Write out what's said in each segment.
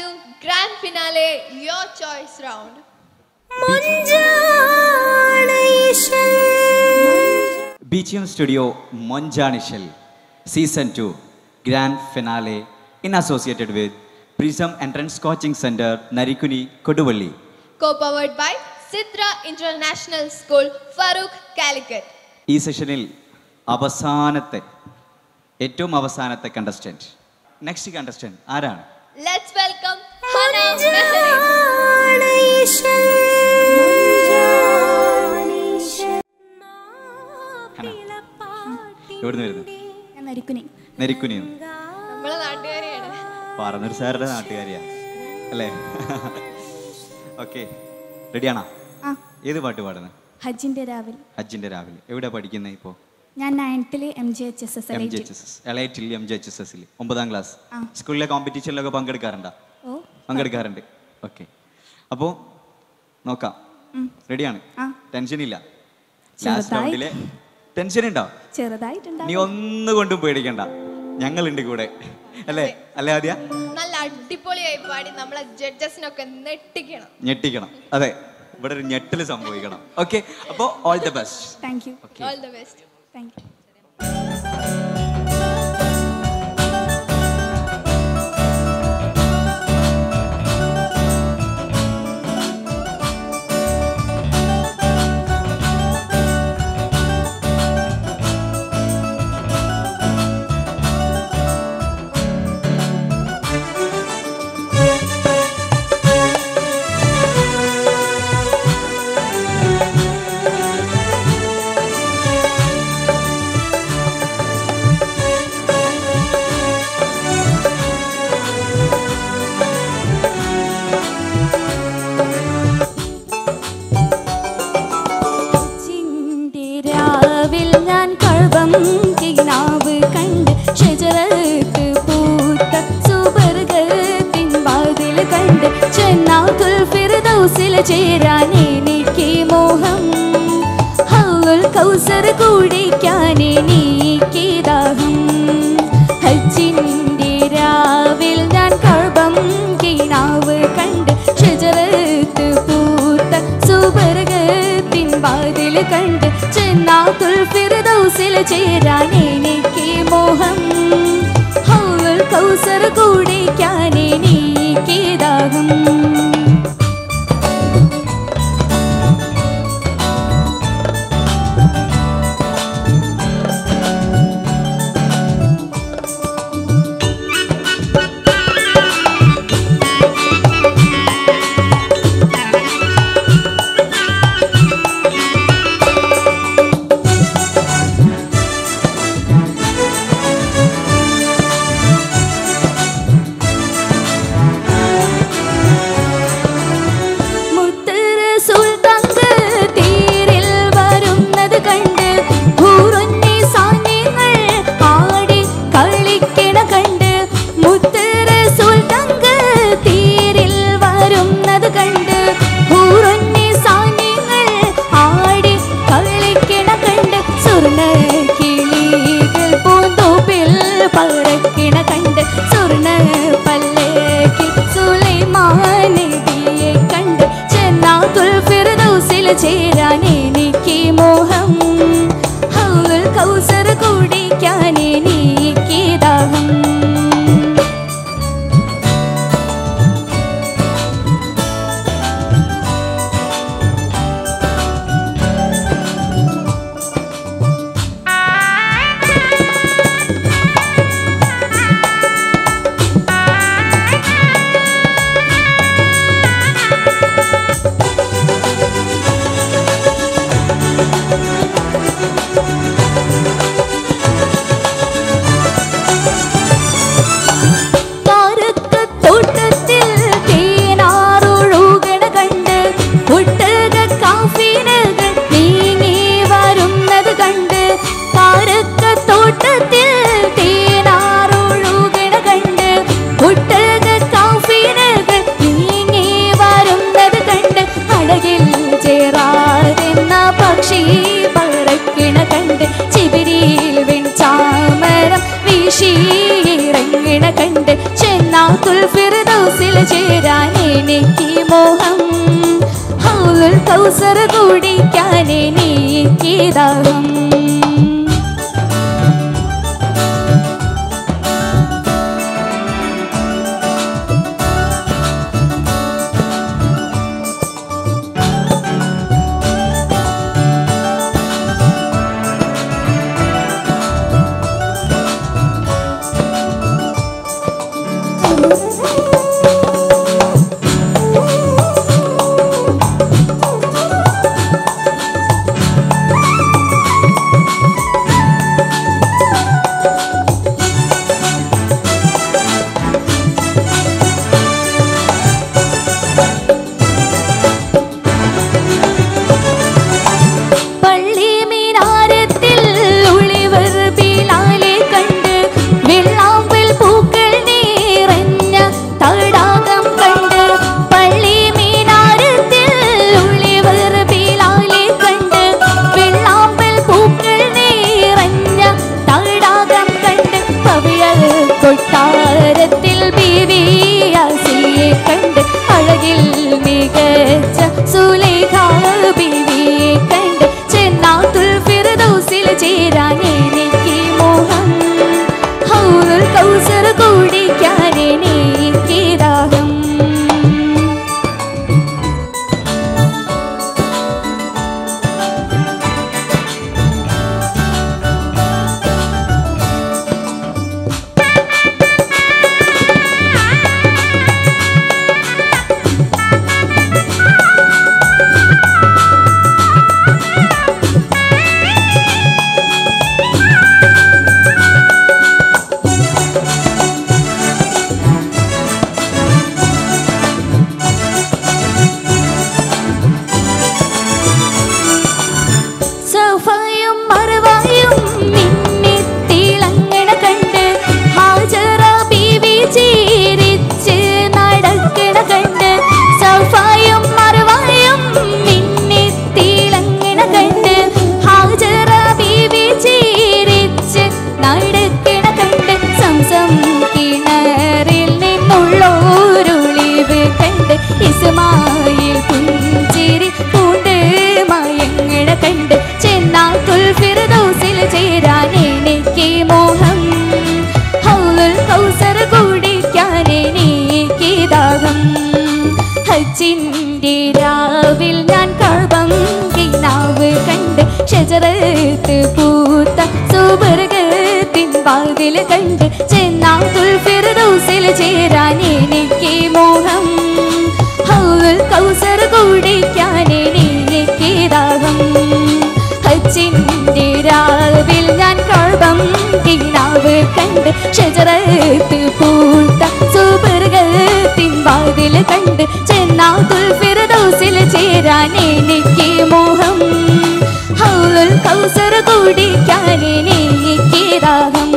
grand finale, your choice round. B G M studio മൊഞ്ചാണിഷൽ season two grand finale in associated with prism entrance coaching centre Narikkuni Koduvally Co-powered by Sidra International School, Farooq, Calicut. ഈ സെഷനിൽ അവസാനത്തെ ഏറ്റവും അവസാനത്തെ contestant next contestant ആരാണ് Let's welcome Hana Mehri. Hana എവിടുന്ന് വരുന്നു ഞാൻ നരിക്കുനി നരിക്കുനി നമ്മളെ നാട്ടുകാരിയാണ് പാറന്നൂർ സാറുടെ നാട്ടുകാരിയാ അല്ലേ ഓക്കെ റെഡിയാണോ ആ ഏത് പാട്ട് പാടുന്നത് ഹജ്ജിന്റെ രാവിൽ ഹജ്ജിന്റെ രാവിലെ എവിടെ പഠിക്കുന്നത് ഇപ്പോൾ ഞാൻ നയൻത്തില് M G H S S M G L H S S എളയറ്റിൽ എം ജി എച്ച് എസ് എസിൽ ഒമ്പതാം ക്ലാസ് ആ. സ്കൂളിലെ കോമ്പറ്റീഷനിലൊക്കെ പങ്കെടുക്കാറുണ്ടോ ഓ പങ്കെടുക്കാറുണ്ട് ഓക്കെ അപ്പോൾ നോക്കാം റെഡിയാണ് ആ. ടെൻഷൻ ഇല്ല ലാസ്റ്റ് ചെറുതായി. റൗണ്ടിലെ ടെൻഷൻ ഉണ്ടോ നീ ചെറുതായിട്ടുണ്ടാവും ഒന്നുകൊണ്ടും പേടിക്കണ്ട ഞങ്ങളുണ്ട് കൂടെ അല്ലേ അല്ലേ ആദ്യ നല്ല അടിപൊളിയായി പാടി നമ്മളെ ജഡ്ജസിനൊക്കെ നെട്ടിക്കണം ഞെട്ടിക്കണം അതെ ഇവിടെ ഒരു ഞെട്ടൽ സംഭവിക്കണം ഓക്കെ അപ്പോൾ all the best thank you okay all the best thank you ചിന്റെ രാവിൽ ഞാൻ കഴവം കിനാവ് കണ്ട് ഷജറത്ത് പൂത്ത സുബർഗത്തിൻ വാതിൽ കണ്ട് ചെന്നാത്തുൽ ഫിർദൗസിൽ ചേരാൻ എനിക്ക് മോഹം ഹൗൽ കൗസർ കുടിക്കാൻ എനിക്ക് ദാഹം ഹജ്ജിന്റെ രാവിൽ ഞാൻ കഴവം കിനാവ് കണ്ട് ഷജറത്ത് പൂത്ത സുബർഗത്തിൻ വാതിൽ കണ്ട് ചെന്നാത്തുൽ ഫിർദൗസിൽ ചേരാൻ എനിക്ക് മോഹം ഹൗൽ കൗസർ കുടിക്കാൻ എനിക്ക് ദാഹം മുത്തറ് സുൽത്തങ്ക തീരിൽ വരുന്നത് കണ്ട് ഭൂറുന്നി സാന്നിങ്ങൾ ആടി കളിക്കണ കണ്ട് മുത്തറ് സുൽത്തങ്ക തീരിൽ വരുന്നത് കണ്ട് ഭൂറുന്നി സാന്നിങ്ങൾ ആടി കളിക്കണ കണ്ട് സ്വർണ്ണ കിളികൾ പൂന്തോപ്പിൽ പറക്കണ കണ്ട് സ്വർണ്ണ പല്ലക്കിൽ സുലൈമാനബിയെ കണ്ട് ചെന്നാത്തുൽ ഫിർദൗസിൽ ചേരാൻ എനിക്ക് മോഹം ഹൗൽ കൗസർ കുടിക്കാൻ എനിക്ക് ദാഹം പാറക്കത്തോട്ടത്തിൽ തേനാറൊഴുകണ കണ്ട് ഒട്ടക കാഫിനുകൾ നീങ്ങി വരുന്നത് കണ്ട് പാറക്കത്തോട്ടത്തിൽ തേനാറൊഴുകണ കണ്ട് ഒട്ടക കാഫിനുകൾ നീങ്ങി വരുന്നത് കണ്ട് അഴകിൽ ചേരാതെന്ന പക്ഷി പറക്കണ കണ്ട് ചിബിരിയിൽ വെൺചാമരം വീശിയിറങ്ങണ കണ്ട് ചെന്നാത്തുൽ ഫിർദൗ ഫിർദൗസിൽ ചേരാൻ എനിക്ക് മോഹം ഹൗലുൽ കൗസർ കുടിക്കാൻ എനിക്ക് ദാഹം പള്ളി മീനാരത്തിൽ ഒളിവർ ബിലാലെ കണ്ട് വെള്ളാമ്പൽ പൂക്കൾ നിറഞ്ഞ തടാകം കണ്ട് പള്ളി മീനാരത്തിൽ ഒളിവർ ബിലാലെ കണ്ട് വെള്ളാമ്പൽ പൂക്കൾ നിറഞ്ഞ തടാകം കണ്ട് പവിഴൽ കൊട്ടാരത്തിൽ ബീവിയാസിയെ കണ്ട് അഴകിൽ മികച്ച സുലേഖ ബീവിയെ കണ്ട് ചെന്നാത്തുൽ ഫിർദൗസിൽ ചേരാൻ എനിക്ക് മോഹം ഹൗലുൽ കൗസർ കുടിക്കാൻ എനിക്ക് ദാഹം സഫയും മറവായും മിന്നി തിളങ്ങണ കണ്ട് ഹാജറ ബീവി ചിരിച്ച് നടക്കണ കണ്ട് സഫയും മറവായും മിന്നി തിളങ്ങണ കണ്ട് ഹാജറ ബീവി ചിരിച്ച് നടക്കണ കണ്ട് സംസം കിണറിൽ നിന്നുള്ളോരുളിവ് കണ്ട് ഇസ്മായിൽ പുഞ്ചിരി പൂണ്ട് മയങ്ങണ കണ്ട് ചെന്നാത്തുൽ ഫിർദൗസിൽ ചേരാൻ എനിക്ക് മോഹം ഹൗലുൽ കൗസർ കുടിക്കാൻ എനിക്ക് ദാഹം ഹജ്ജിന്റെ രാവിൽ ഞാൻ കഴകം കിനാവ് കണ്ട് ഷജറത്ത് പൂത്ത സുബർഗത്തിൻ വാതിൽ കണ്ട് ചെന്നാത്തുൽ ഫിർദൗസിൽ ചേരാൻ എനിക്ക് മോഹം ഹൗലുൽ കൗസർ കുടിക്കാൻ എനിക്ക് ദാഹം ഹജ്ജിന്റെ രാവിൽ ഞാൻ കഴകം കിനാവ് കണ്ട് ഷജറത്ത് പൂത്ത സുബർഗത്തിൻ വാതിൽ കണ്ട് ചെന്നാത്തുൽ ഫിർദൗസിൽ ചേരാൻ എനിക്ക് മോഹം ഹൗലുൽ കൗസർ കുടിക്കാൻ എനിക്ക് ദാഹം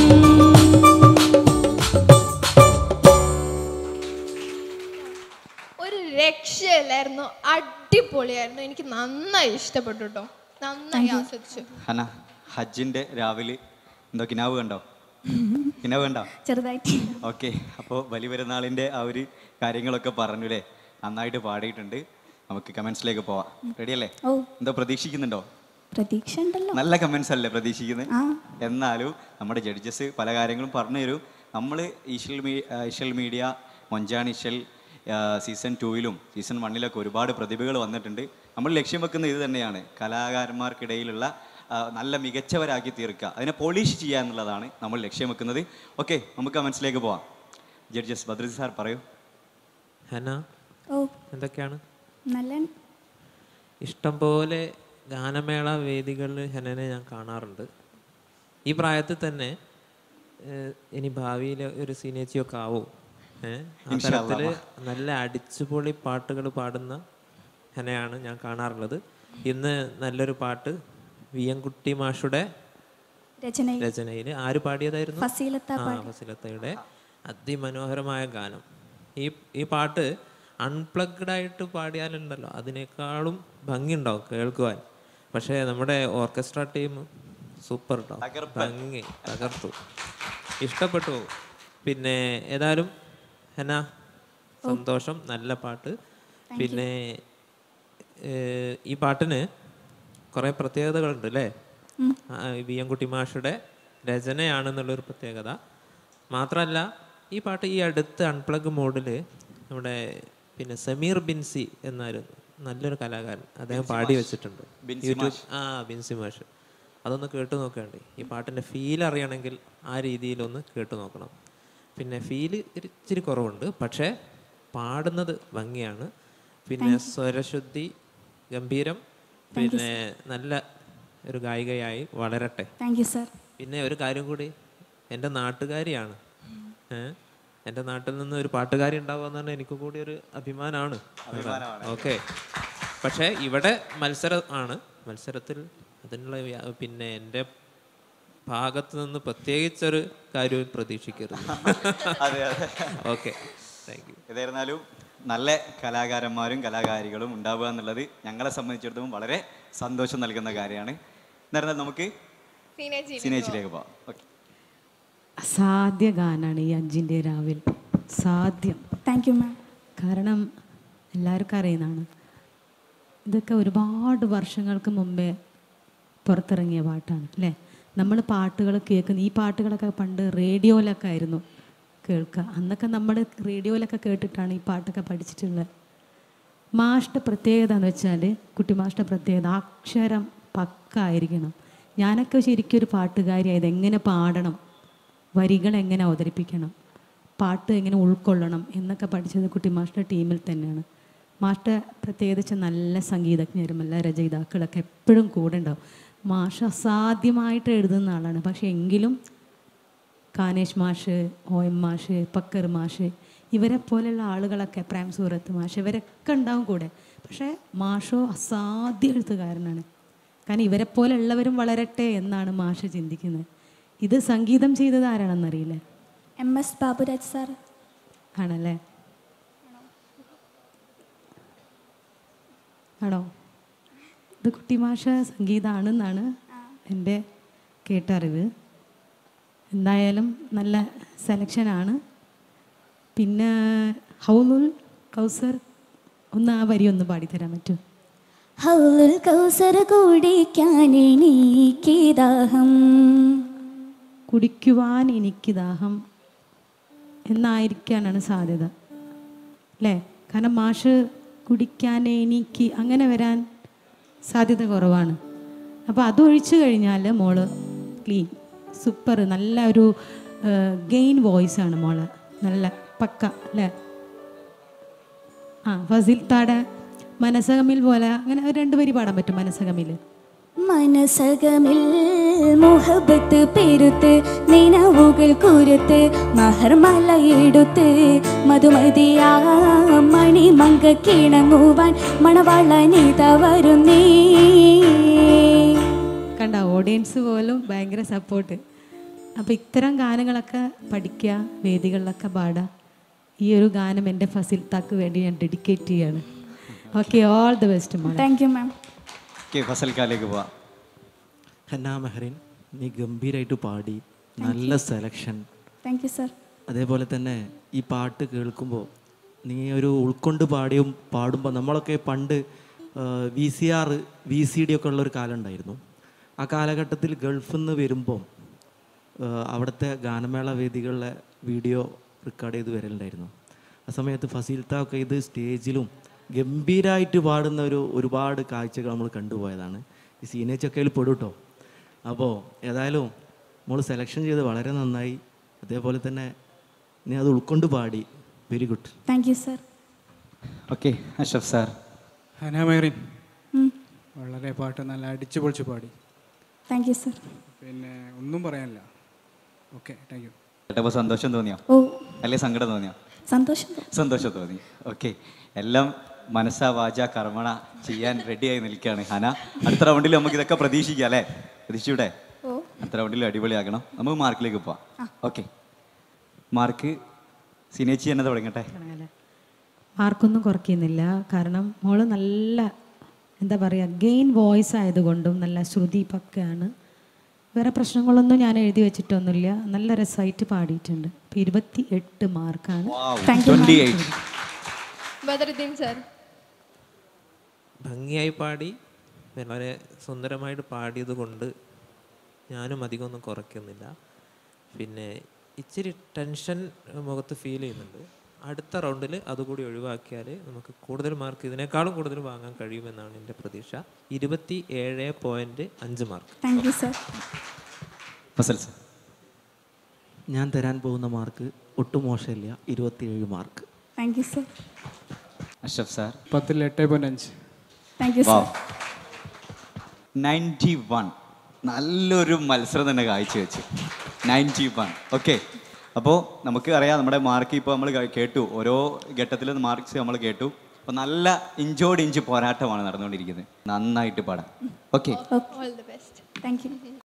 ഒരു രക്ഷയില്ലായിരുന്നു അടിപൊളിയായിരുന്നു എനിക്ക് നന്നായി ഇഷ്ടപ്പെട്ടു കേട്ടോ നന്നായി ആസ്വദിച്ചു ഹന ഹജ്ജിന്റെ രാവിലെ എന്തോ കിനാവ് കണ്ടോ കിനാവ് കണ്ടോ ചെറുതായിട്ട് ഓക്കെ അപ്പോൾ ബലി പെരുന്നാളിൻ്റെ ആ ഒരു കാര്യങ്ങളൊക്കെ പറഞ്ഞു അല്ലേ നന്നായിട്ട് പാടിയിട്ടുണ്ട് നമുക്ക് കമൻസിലേക്ക് പോവാം റെഡിയല്ലേ ഓ എന്തോ പ്രതീക്ഷിക്കുന്നുണ്ടോ പ്രതീക്ഷ ഉണ്ടല്ലോ നല്ല കമൻസ് അല്ലേ പ്രതീക്ഷിക്കുന്നത് ആ എന്നാലും നമ്മുടെ ജഡ്ജസ് പല കാര്യങ്ങളും പറഞ്ഞു തരും നമ്മൾ ഈഷ്യൽ മീ ഈഷ്യൽ മീഡിയ മൊഞ്ചാണിഷ്യൽ സീസൺ ടൂവിലും സീസൺ വണ്ണിലൊക്കെ ഒരുപാട് പ്രതിഭകൾ വന്നിട്ടുണ്ട് നമ്മൾ ലക്ഷ്യം വെക്കുന്ന ഇത് തന്നെയാണ് കലാകാരന്മാർക്കിടയിലുള്ള ആ, നല്ല മികച്ചവരാക്കി തീർക്കുക അതിനെ പോളിഷ് ചെയ്യുക എന്നുള്ളതാണ് നമ്മൾ ലക്ഷ്യം വെക്കുന്നത് ഓക്കെ നമുക്ക് മനസ്സിലേക്ക് പോവാം ജഡ്ജസ് ബദ്രി സാർ പറയൂ ഹന ഓ എന്തൊക്കെയാണ് നല്ല ഇഷ്ടം പോലെ ഗാനമേള വേദികളിൽ ഹെനനെ ഞാൻ കാണാറുണ്ട് ഈ പ്രായത്തിൽ തന്നെ ഏഹ്, ഇനി ഭാവിയിൽ ഒരു സീനിയച്ചിയൊക്കെ ആവോ ഏഹ് ആ തരത്തിൽ നല്ല അടിച്ചുപൊളി പാട്ടുകൾ പാടുന്ന ഹെനയാണ് ഞാൻ കാണാറുള്ളത് ഇന്ന് നല്ലൊരു പാട്ട് വി എം കുട്ടി മാഷുടെ രചനയിൽ രചനയിൽ ആര് പാടിയതായിരുന്നു ഫസീലത്ത ആ ഫസിലത്തയുടെ അതിമനോഹരമായ ഗാനം ഈ ഈ പാട്ട് അൺപ്ലഗ്ഡ് ആയിട്ട് പാടിയാലുണ്ടല്ലോ അതിനേക്കാളും ഭംഗിയുണ്ടാവും കേൾക്കുവാൻ പക്ഷേ നമ്മുടെ ഓർക്കസ്ട്ര ടീം സൂപ്പർ കേട്ടോ ഭംഗി തകർത്തു ഇഷ്ടപ്പെട്ടു പിന്നെ ഏതായാലും എന്നാ സന്തോഷം നല്ല പാട്ട് പിന്നെ ഏഹ്, ഈ പാട്ടിന് കുറേ പ്രത്യേകതകളുണ്ട് അല്ലേ ആ, വി എം കുട്ടി മാഷുടെ രചനയാണെന്നുള്ളൊരു പ്രത്യേകത മാത്രമല്ല ഈ പാട്ട് ഈ അടുത്ത് അൺപ്ലഗ് മോഡിൽ നമ്മുടെ പിന്നെ സമീർ ബിൻസി എന്നൊരു നല്ലൊരു കലാകാരൻ അദ്ദേഹം പാടി വെച്ചിട്ടുണ്ട് യൂട്യൂബ് ആ ബിൻസി മാഷ് അതൊന്ന് കേട്ടു നോക്കേണ്ടി ഈ പാട്ടിൻ്റെ ഫീൽ അറിയണമെങ്കിൽ ആ രീതിയിലൊന്ന് കേട്ടു നോക്കണം പിന്നെ ഫീല് ഇച്ചിരി കുറവുണ്ട് പക്ഷേ പാടുന്നത് ഭംഗിയാണ് പിന്നെ സ്വരശുദ്ധി ഗംഭീരം പിന്നെ നല്ല ഒരു ഗായികയായി വളരട്ടെ താങ്ക് യു സർ പിന്നെ ഒരു കാര്യം കൂടി എൻ്റെ നാട്ടുകാരിയാണ് ഏഹ് എൻ്റെ നാട്ടിൽ നിന്ന് ഒരു പാട്ടുകാരി ഉണ്ടാവുക എന്ന് പറഞ്ഞാൽ എനിക്ക് കൂടി ഒരു അഭിമാനമാണ് ഓക്കെ പക്ഷേ ഇവിടെ മത്സരം ആണ് മത്സരത്തിൽ അതിനുള്ള വ്യ- പിന്നെ എൻ്റെ ഭാഗത്ത് നിന്ന് പ്രത്യേകിച്ചൊരു കാര്യവും പ്രതീക്ഷിക്കരുത് അതെ അതെ ഓക്കെ താങ്ക് യു ഏതായിരുന്നാലും നല്ല കലാകാരന്മാരും കലാകാരികളും ഉണ്ടാവുക എന്നുള്ളത് ഞങ്ങളെ സംബന്ധിച്ചിടത്തോളം വളരെ സന്തോഷം നൽകുന്ന കാര്യമാണ് എന്നായിരുന്നാൽ നമുക്ക് സീനേജി സിനേച്ചിലേക്ക് പോവാം ഓക്കെ അസാധ്യ ഗാനാണ് ഈ അഞ്ചിൻ്റെ രാവിൽ സാധ്യം താങ്ക് യു മാം കാരണം എല്ലാവർക്കും അറിയുന്നതാണ് ഇതൊക്കെ ഒരുപാട് വർഷങ്ങൾക്ക് മുമ്പേ പുറത്തിറങ്ങിയ പാട്ടാണ് അല്ലേ നമ്മൾ പാട്ടുകൾ കേൾക്കുന്ന ഈ പാട്ടുകളൊക്കെ പണ്ട് റേഡിയോയിലൊക്കെ ആയിരുന്നു കേൾക്കുക അന്നൊക്കെ നമ്മൾ റേഡിയോയിലൊക്കെ കേട്ടിട്ടാണ് ഈ പാട്ടൊക്കെ പഠിച്ചിട്ടുള്ളത് മാഷ്ട പ്രത്യേകത എന്ന് വെച്ചാൽ കുട്ടി മാഷ്ട പ്രത്യേകത അക്ഷരം പക്ക ആയിരിക്കണം ഞാനൊക്കെ ശരിക്കും ഒരു പാട്ടുകാരിയായത് എങ്ങനെ പാടണം വരികൾ എങ്ങനെ അവതരിപ്പിക്കണം പാട്ട് എങ്ങനെ ഉൾക്കൊള്ളണം എന്നൊക്കെ പഠിച്ചത് കുട്ടി മാഷ്ട ടീമിൽ തന്നെയാണ് മാഷ്ട പ്രത്യേകിച്ച് നല്ല സംഗീതജ്ഞരും എല്ലാ രചയിതാക്കളൊക്കെ എപ്പോഴും കൂടെ ഉണ്ടാവും മാഷ അസാധ്യമായിട്ട് എഴുതുന്ന ആളാണ് പക്ഷേ എങ്കിലും കാനേഷ് മാഷ് ഒ എം മാഷ് പക്കർ മാഷ് ഇവരെ പോലെയുള്ള ആളുകളൊക്കെ പ്രേം സൂറത്ത് മാഷ് ഇവരൊക്കെ ഉണ്ടാവും കൂടെ പക്ഷേ മാഷോ അസാധ്യ എഴുത്തുകാരനാണ് കാരണം ഇവരെ പോലെയുള്ളവരും വളരട്ടെ എന്നാണ് മാഷ് ചിന്തിക്കുന്നത് ഇത് സംഗീതം ചെയ്തത് ആരാണെന്നറിയില്ല എം എസ് ബാബുരാജ് സാർ ആണല്ലേ ആണോ ഇത് കുട്ടിമാഷ സംഗീതമാണെന്നാണ് എൻ്റെ കേട്ടറിവ് എന്തായാലും നല്ല സെലക്ഷനാണ് പിന്നെ ഹൗലുൽ കൗസർ ഒന്ന് ആ വരി ഒന്ന് പാടിത്തരാൻ പറ്റുമോ ഹൗലുൽ കൗസർ കുടിക്കാൻ എനിക്ക് ദാഹം കുടിക്കുവാൻ എനിക്ക് ദാഹം എന്നായിരിക്കാനാണ് സാധ്യത അല്ലേ കാരണം മാഷ് കുടിക്കാൻ എനിക്ക് അങ്ങനെ വരാൻ സാധ്യത കുറവാണ് അപ്പോൾ അതൊഴിച്ചു കഴിഞ്ഞാൽ മോള് ക്ലീൻ സൂപ്പർ നല്ല ഒരു ഗെയിൻ വോയിസ് ആണ് മോള് നല്ല പക്ക അല്ലേ ആ ഫസിൽ താടെ മനസകമിൽ പോലെ അങ്ങനെ ഒരു രണ്ട് വരി പാടാൻ പറ്റും മനസകമിൽ മനസകമിൽ മുഹബത്ത് പെരുത്ത് നിലവുകൾ കുരുത്ത് മഹർമല എടുത്ത് മധുമതിയാ മണിമങ്ക കിണങ്ങുവാൻ മണവളനിത വരുന്നേ കണ്ട ഓഡിയൻസ് പോലും ഭയങ്കര സപ്പോർട്ട് അപ്പോൾ ഇത്തരം ഗാനങ്ങളൊക്കെ പഠിക്കുക വേദികളിലൊക്കെ പാടുക ഈ ഒരു ഗാനം എൻ്റെ ഫസിൽത്താക്ക് വേണ്ടി ഞാൻ ഡെഡിക്കേറ്റ് ചെയ്യാണ് ഓക്കെ ഓൾ ദി ബെസ്റ്റ് മോളെ താങ്ക് യു മാം ഓക്കെ ഫസൽക്കാലേക്ക് പോവാം ഹന്നാ മെഹറിൻ നീ ഗംഭീരമായിട്ട് പാടി നല്ല സെലക്ഷൻ താങ്ക് യു സർ അതേപോലെ തന്നെ ഈ പാട്ട് കേൾക്കുമ്പോൾ നീ ഒരു ഉൾക്കൊണ്ട് പാടിയും പാടുമ്പോൾ നമ്മളൊക്കെ പണ്ട് V C R V C D ഒക്കെ ഉള്ളൊരു കാലം ഉണ്ടായിരുന്നു ആ കാലഘട്ടത്തിൽ ഗൾഫിൽ നിന്ന് വരുമ്പോൾ അവിടുത്തെ ഗാനമേള വേദികളിലെ വീഡിയോ റെക്കോർഡ് ചെയ്ത് വരലുണ്ടായിരുന്നു ആ സമയത്ത് ഫസീൽത്ത ഒക്കെ ഇത് സ്റ്റേജിലും ഗംഭീരമായിട്ട് പാടുന്ന ഒരു ഒരുപാട് കാഴ്ചകൾ നമ്മൾ കണ്ടുപോയതാണ് ഈ സീനേച്ചൊക്കെ പെടും കേട്ടോ അപ്പോൾ ഏതായാലും മോൾ സെലക്ഷൻ ചെയ്ത് വളരെ നന്നായി അതേപോലെ തന്നെ നീ അത് ഉൾക്കൊണ്ട് പാടി very good thank you sir okay Ashraf sir Hana Mehrin വളരെ പാട്ട് നല്ല അടിച്ചു പൊളിച്ച് പാടി താങ്ക് യു സർ പിന്നെ ഒന്നും പറയാനില്ല ഓക്കെ താങ്ക് യു കേട്ടപ്പോൾ സന്തോഷം തോന്നിയോ ഓ അല്ലെ സങ്കടം തോന്നിയോ സന്തോഷം തോന്നി. സന്തോഷം തോന്നി ഓക്കെ എല്ലാം മനസ്സാ വാച കർമ്മണ ചെയ്യാൻ റെഡിയായി നിൽക്കുകയാണ് ഹന അടുത്ത റൗണ്ടിൽ നമുക്ക് ഇതൊക്കെ പ്രതീക്ഷിക്കാം അല്ലേ പ്രതീക്ഷിച്ചൂടെ അടുത്ത റൗണ്ടിൽ അടിപൊളിയാക്കണം നമുക്ക് മാർക്കിലേക്ക് പോവാം ഓക്കെ മാർക്ക് സിനേച്ചി തന്നെ തുടങ്ങട്ടെ മാർക്കൊന്നും കുറയ്ക്കുന്നില്ല കാരണം മോള് നല്ല എന്താ പറയുക ഗെയിൻ വോയിസ് ആയതുകൊണ്ടും നല്ല ശ്രുതി പക്കയാണ് വേറെ പ്രശ്നങ്ങളൊന്നും ഞാൻ എഴുതി വെച്ചിട്ടൊന്നുമില്ല നല്ല രസമായിട്ട് പാടിയിട്ടുണ്ട് ഇപ്പം ഇരുപത്തി എട്ട് മാർക്കാണ് ട്വന്റി എയ്റ്റ് ബദറുദ്ദീൻ സാർ ഭംഗിയായി പാടി വളരെ സുന്ദരമായിട്ട് പാടിയത് കൊണ്ട് ഞാനും അധികമൊന്നും കുറയ്ക്കുന്നില്ല പിന്നെ ഇച്ചിരി ടെൻഷൻ മുഖത്ത് ഫീൽ ചെയ്യുന്നുണ്ട് അടുത്ത റൗണ്ടിൽ അതുകൂടി ഒഴിവാക്കിയാൽ നമുക്ക് കൂടുതൽ മാർക്ക് ഇതിനേക്കാളും കൂടുതൽ വാങ്ങാൻ കഴിയുമെന്നാണ് എൻ്റെ പ്രതീക്ഷ ഇരുപത്തി ഏഴ് പോയിൻറ്റ് അഞ്ച് mark thank you sir Fazal sir ഞാൻ തരാൻ പോകുന്ന മാർക്ക് ഒട്ടും മോശമില്ല ഇരുപത്തിയേഴ് mark thank you sir Ashraf sir പത്തിൽ എട്ട് പോയിന്റ് അഞ്ച് thank you sir ninety one നല്ലൊരു മത്സരം തന്നെ കാഴ്ചവെച്ചു നയൻറ്റി വൺ ഓക്കെ അപ്പോൾ നമുക്ക് അറിയാം നമ്മുടെ മാർക്ക് ഇപ്പോൾ നമ്മൾ കേട്ടു ഓരോ ഘട്ടത്തിലും മാർക്സ് നമ്മൾ കേട്ടു അപ്പോൾ നല്ല ഇഞ്ചോട് ഇഞ്ച് പോരാട്ടമാണ് നടന്നുകൊണ്ടിരിക്കുന്നത് നന്നായിട്ട് പാടാം okay all the best thank U